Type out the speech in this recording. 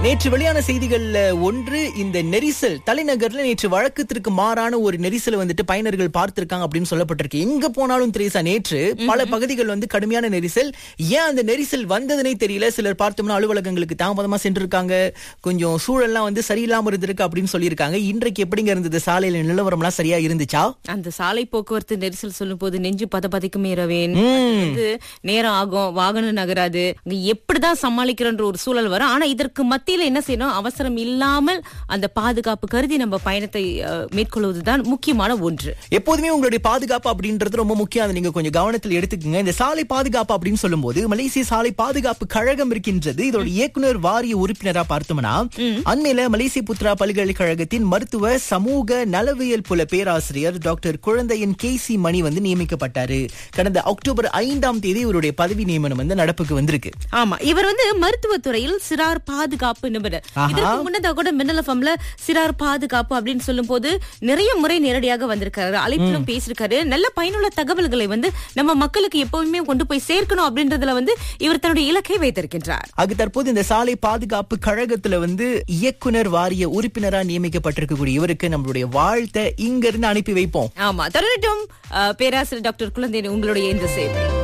நேற்று வெளியான செய்திகள்ல ஒன்று இந்த நெரிசல் தலைநகர்ல நேற்று வழக்கத்திற்கு மாறான ஒரு நெரிசலை வந்துட்டு பயனர்கள் பார்த்திருக்காங்க அப்படின்னு சொல்லப்பட்டிருக்கு எங்க போனாலும் திரேசா நேற்று பல பகுதிகள் வந்து கடுமையான நெரிசல் ஏன் அந்த நெரிசல் வந்ததுனே தெரியல சிலர் பார்த்தோம்னா அலுவலகங்களுக்கு தாமதமா சென்றிருக்காங்க கொஞ்சம் சூழல்லாம் வந்து சரியில்லாம இருந்திருக்கு அப்படின்னு சொல்லியிருக்காங்க இன்றைக்கு எப்படிங்க இருந்தது சாலையில நிலவரம்லாம் சரியா இருந்துச்சா அந்த சாலை போக்குவரத்து நெரிசல் சொல்லும் போது நெஞ்சு பத பதைக்குமே ரவேன் வந்து நேரம் ஆகும் வாகனம் நகராது அங்க எப்படிதான் சமாளிக்கிறன்ற ஒரு சூழல் வரும் ஆனா இதற்கு மத்தியில என்ன செய்யணும் அவசரம் இல்லாமல் அந்த பாதுகாப்பு கருதி நம்ம பயணத்தை அஹ், மேற்கொள்வதுதான் முக்கியமான ஒன்று எப்போதுமே உங்களுடைய பாதுகாப்பு அப்படின்றது ரொம்ப முக்கியம் அதை நீங்க கொஞ்சம் கவனத்தில் எடுத்துக்கங்க இந்த சாலை பாதுகாப்பு அப்படின்னு சொல்லும்போது மலேசிய சாலை பாதுகாப்பு கழகம் இருக்கின்றது இதோட இயக்குனர் வாரிய உறுப்பினரா பார்த்தோம்னா அண்மையில மலேசிய புத்ரா பல்கலைக்கழகத்தின் மருத்துவ சமூக நலவியல் புல பேராசிரியர் doctor Kuzhandaiyan K C Mani வந்து நியமிக்கப்பட்டாரு கடந்த அக்டோபர் ஐந்தாம் தேதி இவருடைய பதவி நியமனம் வந்து நடப்புக்கு வந்திருக்கு ஆமா இவர் வந்து மருத்துவத்துறையில் சிறார் பாதுகாப்பு நிபுணர் ஆஹா. இதற்கு முன்னதாக கூட மின்னல் எஃப்எம்ல சிறார் பாதுகாப்பு அப்படின்னு சொல்லும் போது நிறைய முறை நேரடியாக வந்திருக்காரு அழைப்பிலும் பேசியிருக்காரு நல்ல பயனுள்ள தகவல்களை வந்து நம்ம மக்களுக்கு எப்பவுமே கொண்டு போய் சேர்க்கணும் அப்படின்றதுல வந்து இவர் தன்னுடைய இலக்கை வைத்திருக்கின்றார் அது தற்போது இந்த சாலை பாதுகாப்பு கழகத்துல வந்து இயக்குனர் வாரிய உறுப்பினரா நியமிக்கப்பட்டிருக்கக்கூடிய இவருக்கு நம்மளுடைய வாழ்த்தை இங்க இருந்து அனுப்பி வைப்போம் ஆமா தொடரட்டும் அஹ், பேராசிரியர் டாக்டர் குழந்தை உங்களுடைய இந்த சேவை